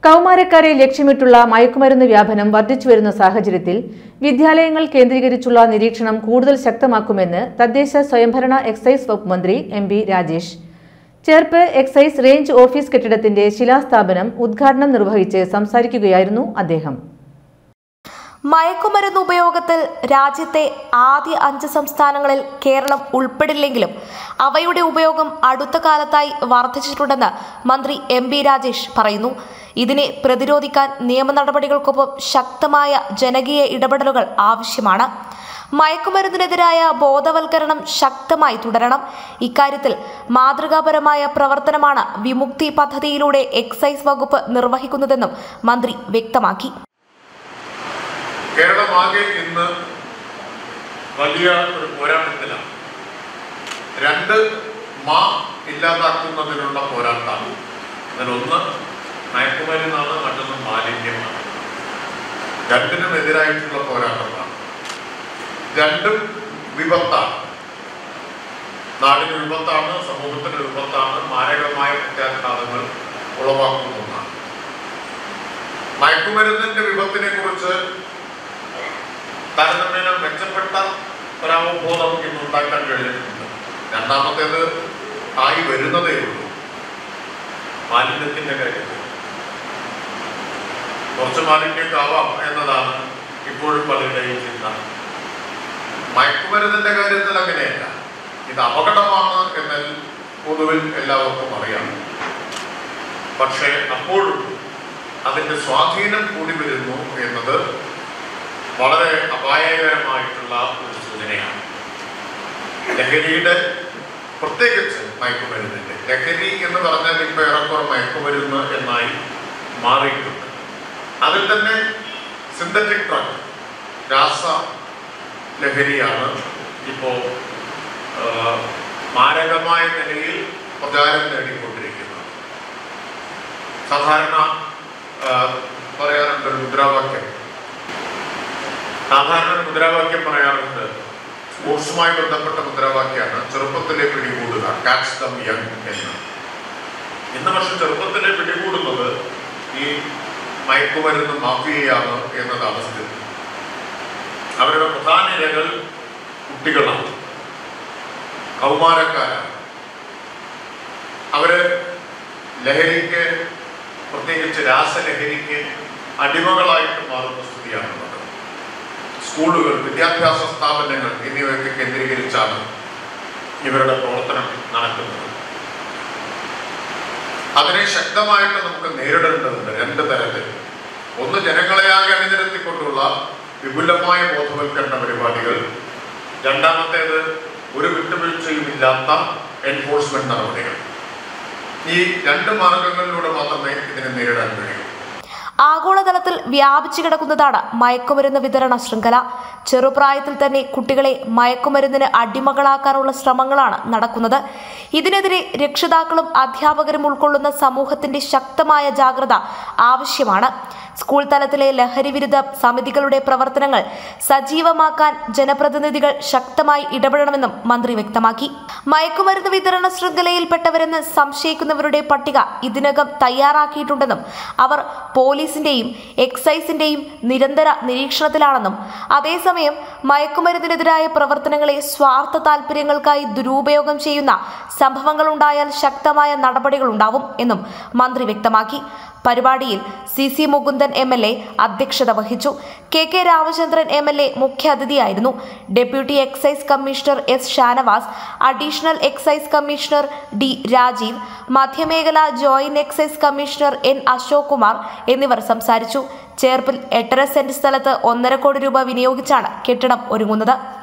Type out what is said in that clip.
കൗമാരക്കാരെ ലക്ഷ്യമിട്ടുള്ള മയക്കുമരുന്ന് വ്യാപനം വർദ്ധിച്ചുവരുന്ന സാഹചര്യത്തിൽ വിദ്യാലയങ്ങൾ കേന്ദ്രീകരിച്ചുള്ള നിരീക്ഷണം കൂടുതൽ ശക്തമാക്കുമെന്ന് തദ്ദേശ സ്വയംഭരണ എക്സൈസ് വകുപ്പ് മന്ത്രി M B Rajesh Cherpu excise range office കെട്ടിടത്തിന്റെ ശിലാസ്ഥാപനം ഉദ്ഘാടനം നിർവഹിച്ച് സംസാരിക്കുകയായിരുന്നു അദ്ദേഹം മയക്കുമരുന്ന് ഉപയോഗത്തിൽ രാജ്യത്തെ ആദ്യ അഞ്ച് സംസ്ഥാനങ്ങളിൽ കേരളം ഉൾപ്പെടില്ലെങ്കിലും അവയുടെ ഉപയോഗം അടുത്ത കാലത്തായി വർദ്ധിച്ചിട്ടുണ്ടെന്ന് മന്ത്രി എം ബി രാജേഷ് പറയുന്നു ഇതിനെ പ്രതിരോധിക്കാൻ നിയമ നടപടികൾക്കൊപ്പം ശക്തമായ ജനകീയ ഇടപെടലുകൾ ആവശ്യമാണ് മയക്കുമരുന്നിനെതിരായ ബോധവൽക്കരണം ശക്തമായി തുടരണം ഇക്കാര്യത്തിൽ മാതൃകാപരമായ പ്രവർത്തനമാണ് വിമുക്തി പദ്ധതിയിലൂടെ എക്സൈസ് വകുപ്പ് നിർവഹിക്കുന്നതെന്നും മന്ത്രി വ്യക്തമാക്കി കേരളമാകെ ഇന്ന് വലിയ ഒരു പോരാട്ടത്തിലാണ് രണ്ട് മാ ഇല്ലാതാക്കുന്നതിനുള്ള പോരാട്ടമാണ് അതിലൊന്ന് മയക്കുമരുന്നാണ് മറ്റൊന്ന് മാലിന്യമാണ് രണ്ടിനും എതിരായിട്ടുള്ള പോരാട്ടമാണ് രണ്ടും വിപത്താണ് നാടിന് വിപത്താണ് സമൂഹത്തിന് വിപത്താണ് മാരകമായ പ്രത്യാഘാതങ്ങൾ ഉളവാക്കുന്ന ഒന്നാണ് മയക്കുമരുന്നിന്റെ വിപത്തിനെ കുറിച്ച് താരതമ്യേന മെച്ചപ്പെട്ട ഒരവബോധം ഇന്ന് ഉണ്ടാക്കാൻ കഴിഞ്ഞിട്ടുണ്ട് രണ്ടാമത്തേത് ആയി വരുന്നതേ ഉള്ളൂ മാലിന്യത്തിന്റെ കാര്യത്തിൽ കുറച്ച് മാലിന്യമൊക്കെ ആവാം എന്നതാണ് ഇപ്പോഴും പലരുടെയും ചിന്ത മയക്കുമരുന്നിന്റെ കാര്യത്തിൽ അങ്ങനെയല്ല ഇത് അപകടമാണ് എന്ന് പൊതുവിൽ എല്ലാവർക്കും അറിയാം പക്ഷേ അപ്പോഴും അതിന്റെ സ്വാധീനം കൂടി വരുന്നു എന്നത് വളരെ അപായകരമായിട്ടുള്ള ഒരു സൂചനയാണ് ലഹരിയുടെ പ്രത്യേകിച്ച് മയക്കുമരുന്നിന്റെ ലഹരി എന്ന് പറഞ്ഞാൽ ഇപ്പൊ ഏറെക്കുറെ മയക്കുമരുന്ന് എന്നായി മാറിയിട്ടുണ്ട് അതിൽ തന്നെ സിന്തറ്റിക് ഡ്രഗ് രാസ ലഹരിയാണ് ഇപ്പോ ആ, മാരകമായ നിലയിൽ പ്രചാരം നേടിക്കൊണ്ടിരിക്കുന്നത് സാധാരണ ആ, പറയാറുണ്ട് ഒരു മുദ്രാവാക്യം സാധാരണ ഒരു മുദ്രാവാക്യം പറയാറുണ്ട് സ്പോർട്സുമായി ബന്ധപ്പെട്ട മുദ്രാവാക്യമാണ് ചെറുപ്പത്തിലെ പിടികൂടുക കാച്ച് ദം യങ് എന്ന് ഇന്ന് പക്ഷെ ചെറുപ്പത്തിലെ പിടികൂടുന്നത് ഈ മയക്കുമരുന്ന് മാഫിയയാണ് എന്നതാണ് സ്ഥിതി അവരുടെ പ്രധാന ഇരകൾ കുട്ടികളാണ് കൗമാരക്കാരാണ് അവര് ലഹരിക്ക് പ്രത്യേകിച്ച് രാസലഹരിക്ക് അടിമകളായിട്ട് മാറുന്ന സ്ഥിതിയാണുള്ളത് സ്കൂളുകൾ വിദ്യാഭ്യാസ സ്ഥാപനങ്ങൾ എന്നിവയൊക്കെ കേന്ദ്രീകരിച്ചാണ് ഇവരുടെ പ്രവർത്തനം നടക്കുന്നത് അതിനെ ശക്തമായിട്ട് നമുക്ക് നേരിടേണ്ടതുണ്ട് രണ്ട് തരത്തിൽ ഒന്ന് ജനങ്ങളെയാകെ അണിനിരത്തിക്കൊണ്ടുള്ള വിപുലമായ ബോധവൽക്കരണ പരിപാടികൾ രണ്ടാമത്തേത് ഒരു വിട്ടുവീഴ്ചയുമില്ലാത്ത എൻഫോഴ്സ്മെന്റ് നടപടികൾ ഈ രണ്ട് മാർഗങ്ങളിലൂടെ മാത്രമേ ഇതിനെ നേരിടാൻ കഴിയൂ ആഗോളതലത്തിൽ വ്യാപിച്ചു കിടക്കുന്നതാണ് മയക്കുമരുന്ന് വിതരണ ശൃംഖല ചെറുപ്രായത്തിൽ തന്നെ കുട്ടികളെ മയക്കുമരുന്നിന് അടിമകളാക്കാനുള്ള ശ്രമങ്ങളാണ് നടക്കുന്നത് ഇതിനെതിരെ രക്ഷിതാക്കളും അധ്യാപകരും ഉൾക്കൊള്ളുന്ന സമൂഹത്തിന്റെ ശക്തമായ ജാഗ്രത ആവശ്യമാണ് സ്കൂൾ തലത്തിലെ ലഹരി വിരുദ്ധ സമിതികളുടെ പ്രവർത്തനങ്ങൾ സജീവമാക്കാൻ ജനപ്രതിനിധികൾ ശക്തമായി ഇടപെടണമെന്നും മന്ത്രി വ്യക്തമാക്കി മയക്കുമരുന്ന് വിതരണ ശൃംഖലയിൽപ്പെട്ടവരെന്ന് സംശയിക്കുന്നവരുടെ പട്ടിക ഇതിനകം തയ്യാറാക്കിയിട്ടുണ്ടെന്നും അവർ പോലീസിന്റെയും എക്സൈസിന്റെയും നിരന്തര നിരീക്ഷണത്തിലാണെന്നും അതേസമയം മയക്കുമരുന്നിനെതിരായ പ്രവർത്തനങ്ങളെ സ്വാർത്ഥ താൽപര്യങ്ങൾക്കായി ദുരുപയോഗം ചെയ്യുന്ന സംഭവങ്ങളുണ്ടായാൽ ശക്തമായ നടപടികളുണ്ടാവും എന്നും മന്ത്രി വ്യക്തമാക്കി പരിപാടിയിൽ C C Mukundan M L A അധ്യക്ഷത വഹിച്ചു K K Ramachandran M L A മുഖ്യാതിഥിയായിരുന്നു deputy excise commissioner S Shanavas additional excise commissioner D Rajeev മധ്യമേഖല joint excise commissioner N Ashok Kumar എന്നിവർ സംസാരിച്ചു ചേർപ്പിൽ എട്ടര സെന്റ് സ്ഥലത്ത് ഒന്നര കോടി രൂപ വിനിയോഗിച്ചാണ് കെട്ടിടം ഒരുങ്ങുന്നത്